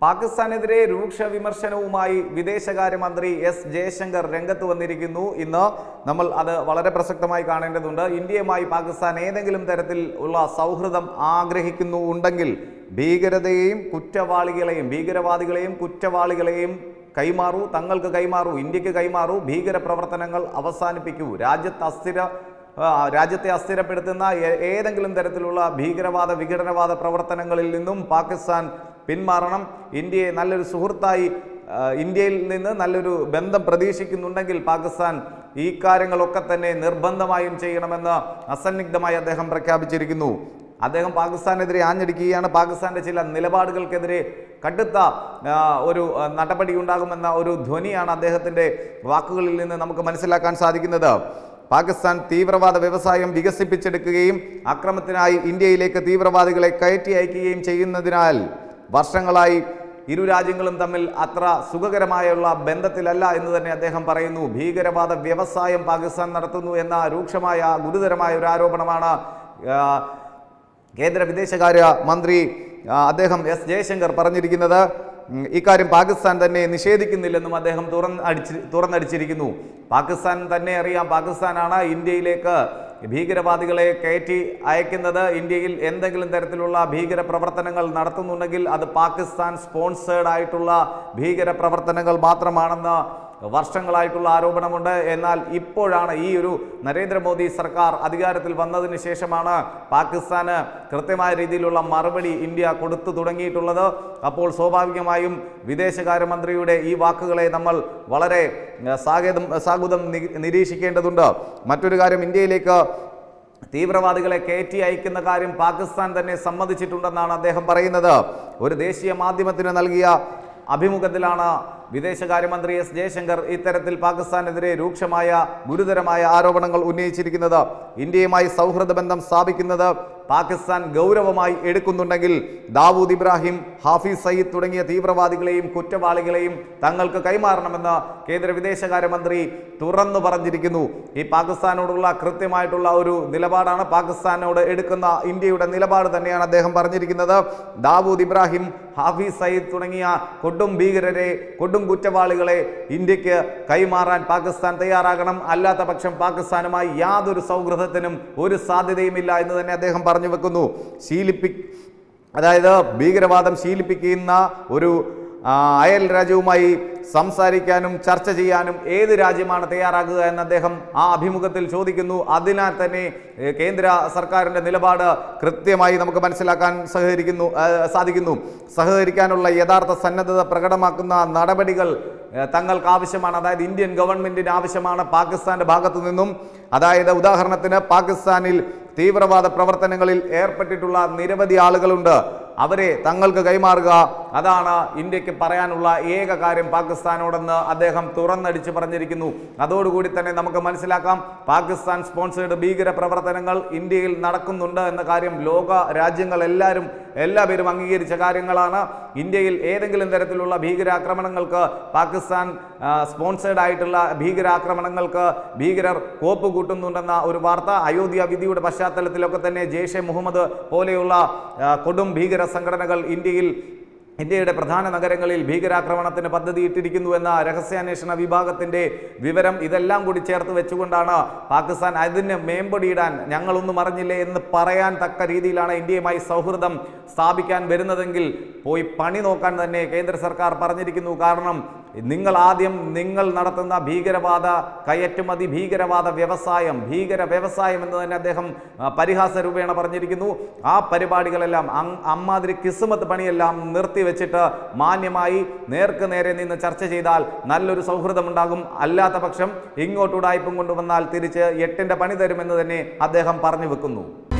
പാകിസ്ഥാനെതിരെ രൂക്ഷ വിമർശനവുമായി വിദേശകാര്യമന്ത്രി എസ് ജയശങ്കർ രംഗത്ത് വന്നിരിക്കുന്നു ഇന്ന് നമ്മൾ അത് വളരെ പ്രസക്തമായി കാണേണ്ടതുണ്ട് ഇന്ത്യയുമായി പാകിസ്ഥാൻ ഏതെങ്കിലും തരത്തിൽ ഉള്ള സൗഹൃദം ആഗ്രഹിക്കുന്നു ഉണ്ടെങ്കിൽ ഭീകരതയെയും കുറ്റവാളികളെയും ഭീകരവാദികളെയും കുറ്റവാളികളെയും കൈമാറൂ തങ്ങൾക്ക് കൈമാറൂ ഇന്ത്യക്ക് കൈമാറൂ ഭീകര പ്രവർത്തനങ്ങൾ അവസാനിപ്പിക്കൂ രാജ്യത്ത് അസ്ഥിര ആ, രാജ്യത്തെ അസ്ഥിരപ്പെടുത്തുന്ന ഏ- ഏതെങ്കിലും തരത്തിലുള്ള ഭീകരവാദ വിഘടനവാദ പ്രവർത്തനങ്ങളിൽ നിന്നും പാകിസ്ഥാൻ പിന്മാറണം ഇന്ത്യയെ നല്ലൊരു സുഹൃത്തായി ആ, ഇന്ത്യയിൽ നിന്ന് നല്ലൊരു ബന്ധം പ്രതീക്ഷിക്കുന്നുണ്ടെങ്കിൽ പാകിസ്ഥാൻ ഈ കാര്യങ്ങളൊക്കെ തന്നെ നിർബന്ധമായും ചെയ്യണമെന്ന് അസന്നിഗ്ധമായി അദ്ദേഹം പ്രഖ്യാപിച്ചിരിക്കുന്നു അദ്ദേഹം പാകിസ്ഥാനെതിരെ ആഞ്ഞടിക്കുകയാണ് പാകിസ്ഥാന്റെ ചില നിലപാടുകൾക്കെതിരെ കടുത്ത ആ, ഒരു ആ, നടപടി ഉണ്ടാകുമെന്ന ഒരു ധ്വനിയാണ് അദ്ദേഹത്തിന്റെ വാക്കുകളിൽ നിന്ന് നമുക്ക് മനസ്സിലാക്കാൻ സാധിക്കുന്നത് പാകിസ്ഥാൻ തീവ്രവാദ വ്യവസായം വികസിപ്പിച്ചെടുക്കുകയും അക്രമത്തിനായി ഇന്ത്യയിലേക്ക് തീവ്രവാദികളെ കയറ്റി അയക്കുകയും ചെയ്യുന്നതിനാൽ വർഷങ്ങളായി ഇരു രാജ്യങ്ങളും തമ്മിൽ അത്ര സുഖകരമായുള്ള ബന്ധത്തിലല്ല എന്ന് തന്നെ അദ്ദേഹം പറയുന്നു ഭീകരവാദ വ്യവസായം പാകിസ്ഥാൻ നടത്തുന്നു എന്ന രൂക്ഷമായ ഗുരുതരമായ ഒരു ആരോപണമാണ് ആ, കേന്ദ്ര വിദേശകാര്യ മന്ത്രി ആ, അദ്ദേഹം എസ് ജയശങ്കർ പറഞ്ഞിരിക്കുന്നത് ഉം, ഇക്കാര്യം പാകിസ്ഥാൻ തന്നെ നിഷേധിക്കുന്നില്ലെന്നും അദ്ദേഹം തുറന്ന് അടിച്ച് തുറന്നടിച്ചിരിക്കുന്നു പാകിസ്ഥാൻ തന്നെ അറിയാം പാകിസ്ഥാനാണ് ഇന്ത്യയിലേക്ക് ഭീകരവാദികളെ കയറ്റി അയക്കുന്നത് ഇന്ത്യയിൽ എന്തെങ്കിലും തരത്തിലുള്ള ഭീകര പ്രവർത്തനങ്ങൾ നടത്തുന്നുണ്ടെങ്കിൽ അത് പാകിസ്ഥാൻ സ്പോൺസേഡ് ആയിട്ടുള്ള ഭീകര പ്രവർത്തനങ്ങൾ മാത്രമാണെന്ന് വർഷങ്ങളായിട്ടുള്ള ആരോപണമുണ്ട് എന്നാൽ ഇപ്പോഴാണ് ഈ ഒരു നരേന്ദ്രമോദി സർക്കാർ അധികാരത്തിൽ വന്നതിന് ശേഷമാണ് പാകിസ്ഥാന് കൃത്യമായ രീതിയിലുള്ള മറുപടി ഇന്ത്യ കൊടുത്തു തുടങ്ങിയിട്ടുള്ളത് അപ്പോൾ സ്വാഭാവികമായും വിദേശകാര്യമന്ത്രിയുടെ ഈ വാക്കുകളെ നമ്മൾ വളരെ ഏഹ്, സാഗതം സാഗുതം നി- നിരീക്ഷിക്കേണ്ടതുണ്ട് മറ്റൊരു കാര്യം ഇന്ത്യയിലേക്ക് തീവ്രവാദികളെ കയറ്റി അയക്കുന്ന കാര്യം പാകിസ്ഥാൻ തന്നെ സമ്മതിച്ചിട്ടുണ്ടെന്നാണ് അദ്ദേഹം പറയുന്നത് ഒരു ദേശീയ മാധ്യമത്തിന് നൽകിയ അഭിമുഖത്തിലാണ് വിദേശകാര്യമന്ത്രി എസ് ജയശങ്കർ ഇത്തരത്തിൽ പാകിസ്ഥാനെതിരെ രൂക്ഷമായ ഗുരുതരമായ ആരോപണങ്ങൾ ഉന്നയിച്ചിരിക്കുന്നത് ഇന്ത്യയുമായി സൗഹൃദ ബന്ധം സ്ഥാപിക്കുന്നത് പാകിസ്ഥാൻ ഗൗരവമായി എടുക്കുന്നുണ്ടെങ്കിൽ ദാവൂദ് ഇബ്രാഹിം ഹാഫിസ് സയ്യിദ് തുടങ്ങിയ തീവ്രവാദികളെയും കുറ്റവാളികളെയും തങ്ങൾക്ക് കൈമാറണമെന്ന് കേന്ദ്ര വിദേശകാര്യമന്ത്രി തുറന്നു പറഞ്ഞിരിക്കുന്നു ഈ പാകിസ്ഥാനോടുള്ള കൃത്യമായിട്ടുള്ള ഒരു നിലപാടാണ് പാകിസ്ഥാനോട് എടുക്കുന്ന ഇന്ത്യയുടെ നിലപാട് തന്നെയാണ് അദ്ദേഹം പറഞ്ഞിരിക്കുന്നത് ദാവൂദ് ഇബ്രാഹിം ഹാഫിസ് സയ്യിദ് തുടങ്ങിയ കൊടും ഭീകരരെ കൊടും കുറ്റവാളികളെ ഇന്ത്യക്ക് കൈമാറാൻ പാകിസ്ഥാൻ തയ്യാറാകണം അല്ലാത്ത പക്ഷം പാകിസ്ഥാനുമായി യാതൊരു സൗഹൃദത്തിനും ഒരു സാധ്യതയുമില്ല എന്ന് തന്നെ അദ്ദേഹം പറഞ്ഞു വെക്കുന്നു ശീലിപ്പി അതായത് ഭീകരവാദം ശീലിപ്പിക്കുന്ന ഒരു ആ, അയൽ രാജ്യവുമായി സംസാരിക്കാനും ചർച്ച ചെയ്യാനും ഏത് രാജ്യമാണ് തയ്യാറാകുക എന്ന് അദ്ദേഹം ആ അഭിമുഖത്തിൽ ചോദിക്കുന്നു അതിനാൽ തന്നെ ഏ, കേന്ദ്ര സർക്കാരിൻ്റെ നിലപാട് കൃത്യമായി നമുക്ക് മനസ്സിലാക്കാൻ സഹകരിക്കുന്നു ആ, സാധിക്കുന്നു സഹകരിക്കാനുള്ള യഥാർത്ഥ സന്നദ്ധത പ്രകടമാക്കുന്ന നടപടികൾ ഏ, തങ്ങൾക്ക് ആവശ്യമാണ് അതായത് ഇന്ത്യൻ ഗവൺമെന്റിന് ആവശ്യമാണ് പാകിസ്ഥാന്റെ ഭാഗത്തു നിന്നും അതായത് ഉദാഹരണത്തിന് പാകിസ്ഥാനിൽ തീവ്രവാദ പ്രവർത്തനങ്ങളിൽ ഏർപ്പെട്ടിട്ടുള്ള നിരവധി ആളുകളുണ്ട് അവരെ തങ്ങൾക്ക് കൈമാറുക അതാണ് ഇന്ത്യക്ക് പറയാനുള്ള ഏക കാര്യം പാകിസ്ഥാനോടെന്ന് അദ്ദേഹം തുറന്നടിച്ച് പറഞ്ഞിരിക്കുന്നു അതോടുകൂടി തന്നെ നമുക്ക് മനസ്സിലാക്കാം പാകിസ്ഥാൻ സ്പോൺസേഡ് ഭീകര പ്രവർത്തനങ്ങൾ ഇന്ത്യയിൽ നടക്കുന്നുണ്ട് എന്ന കാര്യം ലോക രാജ്യങ്ങൾ എല്ലാവരും എല്ലാവരും അംഗീകരിച്ച കാര്യങ്ങളാണ് ഇന്ത്യയിൽ ഏതെങ്കിലും തരത്തിലുള്ള ഭീകരാക്രമണങ്ങൾക്ക് പാകിസ്ഥാൻ സ്പോൺസേഡ് ആയിട്ടുള്ള ഭീകരാക്രമണങ്ങൾക്ക് ഭീകരർ കോപ്പ് കൂട്ടുന്നുണ്ടെന്ന ഒരു വാർത്ത അയോധ്യ വിധിയുടെ പശ്ചാത്തലത്തിലൊക്കെ തന്നെ ജെയ്ഷെ മുഹമ്മദ് പോലെയുള്ള ആ, കൊടും ഭീകര സംഘടനകൾ ഇന്ത്യയിൽ ഇന്ത്യയുടെ പ്രധാന നഗരങ്ങളിൽ ഭീകരാക്രമണത്തിന് പദ്ധതിയിട്ടിരിക്കുന്നു എന്ന രഹസ്യാന്വേഷണ വിഭാഗത്തിന്റെ വിവരം ഇതെല്ലാം കൂടി ചേർത്ത് വെച്ചുകൊണ്ടാണ് പാകിസ്ഥാൻ അതിന് മേമ്പൊടിയിടാൻ ഞങ്ങളൊന്നും അറിഞ്ഞില്ലേ എന്ന് പറയാൻ തക്ക രീതിയിലാണ് ഇന്ത്യയുമായി സൗഹൃദം സ്ഥാപിക്കാൻ വരുന്നതെങ്കിൽ പോയി പണി നോക്കാൻ തന്നെ കേന്ദ്ര സർക്കാർ പറഞ്ഞിരിക്കുന്നു കാരണം നിങ്ങൾ ആദ്യം നിങ്ങൾ നടത്തുന്ന ഭീകരവാദ കയറ്റുമതി ഭീകരവാദ വ്യവസായം ഭീകര വ്യവസായം എന്ന് തന്നെ അദ്ദേഹം ആ, പരിഹാസ രൂപേണ പറഞ്ഞിരിക്കുന്നു ആ പരിപാടികളെല്ലാം അങ് അമ്മാതിരി കിസുമത്ത് പണിയെല്ലാം നിർത്തിവെച്ചിട്ട് മാന്യമായി നേർക്ക് നേരെ നിന്ന് ചർച്ച ചെയ്താൽ നല്ലൊരു സൗഹൃദമുണ്ടാകും അല്ലാത്ത പക്ഷം ഇങ്ങോട്ടുടായ്പും കൊണ്ടുവന്നാൽ തിരിച്ച് എട്ടിൻ്റെ പണി തരുമെന്ന് തന്നെ അദ്ദേഹം പറഞ്ഞു വെക്കുന്നു